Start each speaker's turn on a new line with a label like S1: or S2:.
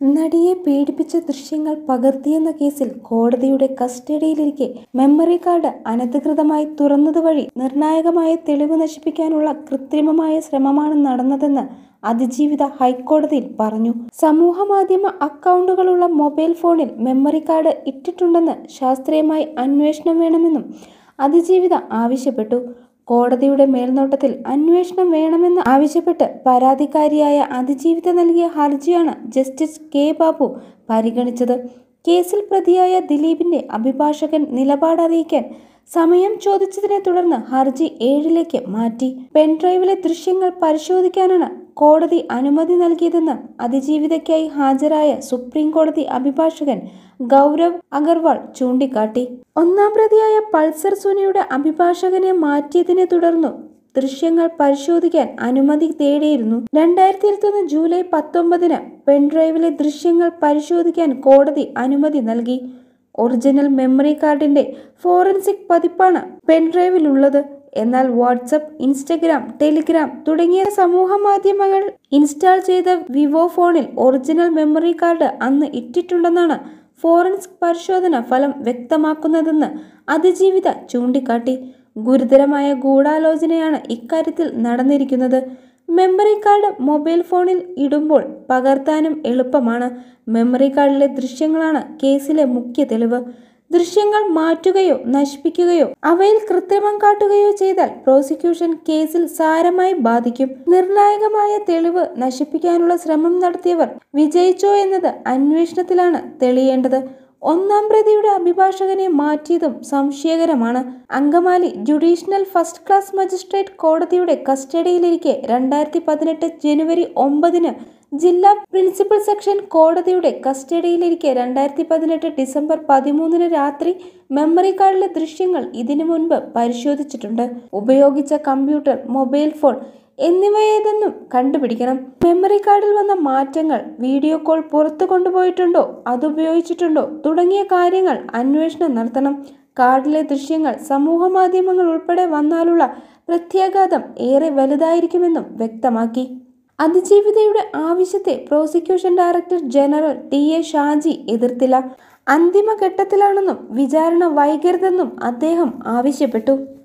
S1: നടിയെ പീഡിപ്പിച്ച ദൃശ്യങ്ങൾ പകർത്തിയെന്ന കേസിൽ കോടതിയുടെ കസ്റ്റഡിയിലിരിക്കെ മെമ്മറി കാർഡ് അനധികൃതമായി തുറന്നതുവഴി നിർണായകമായ തെളിവ് നശിപ്പിക്കാനുള്ള കൃത്രിമമായ ശ്രമമാണ് നടന്നതെന്ന് അതിജീവിത ഹൈക്കോടതിയിൽ പറഞ്ഞു സമൂഹമാധ്യമ അക്കൗണ്ടുകളുള്ള മൊബൈൽ ഫോണിൽ മെമ്മറി കാർഡ് ഇട്ടിട്ടുണ്ടെന്ന് ശാസ്ത്രീയമായി അന്വേഷണം വേണമെന്നും അതിജീവിത ആവശ്യപ്പെട്ടു കോടതിയുടെ മേൽനോട്ടത്തിൽ അന്വേഷണം വേണമെന്ന് ആവശ്യപ്പെട്ട് പരാതിക്കാരിയായ അതിജീവിത നൽകിയ ഹർജിയാണ് ജസ്റ്റിസ് കെ ബാബു പരിഗണിച്ചത് കേസിൽ പ്രതിയായ ദിലീപിന്റെ അഭിഭാഷകൻ നിലപാടറിയിക്കാൻ സമയം ചോദിച്ചതിനെ തുടർന്ന് ഹർജി ഏഴിലേക്ക് മാറ്റി പെൻഡ്രൈവിലെ ദൃശ്യങ്ങൾ പരിശോധിക്കാനാണ് കോടതി അനുമതി നൽകിയതെന്ന് അതിജീവിതയ്ക്കായി ഹാജരായ സുപ്രീം കോടതി അഭിഭാഷകൻ ഗൗരവ് അഗർവാൾ ചൂണ്ടിക്കാട്ടി ഒന്നാം പ്രതിയായ പൾസർ സുനിയുടെ അഭിഭാഷകനെ മാറ്റിയതിനെ തുടർന്നു ദൃശ്യങ്ങൾ പരിശോധിക്കാൻ അനുമതി തേടിയിരുന്നു രണ്ടായിരത്തി ഇരുപത്തൊന്ന് ജൂലൈ പത്തൊമ്പതിന് പെൻഡ്രൈവിലെ ദൃശ്യങ്ങൾ പരിശോധിക്കാൻ കോടതി അനുമതി നൽകി ഒറിജിനൽ മെമ്മറി കാർഡിന്റെ ഫോറൻസിക് പതിപ്പാണ് പെൻഡ്രൈവിലുള്ളത് എന്നാൽ വാട്സപ്പ് ഇൻസ്റ്റഗ്രാം ടെലിഗ്രാം തുടങ്ങിയ സമൂഹ മാധ്യമങ്ങൾ ഇൻസ്റ്റാൾ ചെയ്ത വിവോ ഫോണിൽ ഒറിജിനൽ മെമ്മറി കാർഡ് അന്ന് ഇട്ടിട്ടുണ്ടെന്നാണ് ഫോറൻസിക് പരിശോധന ഫലം വ്യക്തമാക്കുന്നതെന്ന് അതിജീവിത ചൂണ്ടിക്കാട്ടി ഗുരുതരമായ ഗൂഢാലോചനയാണ് ഇക്കാര്യത്തിൽ നടന്നിരിക്കുന്നത് മെമ്മറി കാർഡ് മൊബൈൽ ഫോണിൽ ഇടുമ്പോൾ പകർത്താനും എളുപ്പമാണ് മെമ്മറി കാർഡിലെ ദൃശ്യങ്ങളാണ് കേസിലെ മുഖ്യ തെളിവ് ദൃശ്യങ്ങൾ മാറ്റുകയോ നശിപ്പിക്കുകയോ അവയിൽ കൃത്രിമം കാട്ടുകയോ ചെയ്താൽ പ്രോസിക്യൂഷൻ കേസിൽ സാരമായി ബാധിക്കും നിർണായകമായ തെളിവ് നശിപ്പിക്കാനുള്ള ശ്രമം നടത്തിയവർ വിജയിച്ചോ എന്നത് അന്വേഷണത്തിലാണ് തെളിയേണ്ടത് ഒന്നാം പ്രതിയുടെ അഭിഭാഷകനെ മാറ്റിയതും സംശയകരമാണ് Angamaly judicial first class magistrate കോടതിയുടെ കസ്റ്റഡിയിലിരിക്കെ രണ്ടായിരത്തി പതിനെട്ട് ജനുവരി ഒമ്പതിന് ജില്ലാ പ്രിൻസിപ്പൽ സെക്ഷൻ കോടതിയുടെ കസ്റ്റഡിയിലിരിക്കെ രണ്ടായിരത്തി പതിനെട്ട് ഡിസംബർ പതിമൂന്നിന് രാത്രി മെമ്മറി കാർഡിലെ ദൃശ്യങ്ങൾ ഇതിനു മുൻപ് പരിശോധിച്ചിട്ടുണ്ട് ഉപയോഗിച്ച കമ്പ്യൂട്ടർ മൊബൈൽ ഫോൺ എന്നിവയേതെന്നും കണ്ടുപിടിക്കണം മെമ്മറി കാർഡിൽ വന്ന മാറ്റങ്ങൾ വീഡിയോ കോൾ പുറത്തു കൊണ്ടുപോയിട്ടുണ്ടോ അതുപയോഗിച്ചിട്ടുണ്ടോ തുടങ്ങിയ കാര്യങ്ങൾ അന്വേഷണം നടത്തണം കാർഡിലെ ദൃശ്യങ്ങൾ സമൂഹ മാധ്യമങ്ങൾ ഉൾപ്പെടെ വന്നാലുള്ള പ്രത്യാഘാതം ഏറെ വലുതായിരിക്കുമെന്നും വ്യക്തമാക്കി അതിജീവിതയുടെ ആവശ്യത്തെ prosecution director general T A Shaji എതിർത്തില്ല അന്തിമഘട്ടത്തിലാണെന്നും വിചാരണ വൈകരുതെന്നും അദ്ദേഹം ആവശ്യപ്പെട്ടു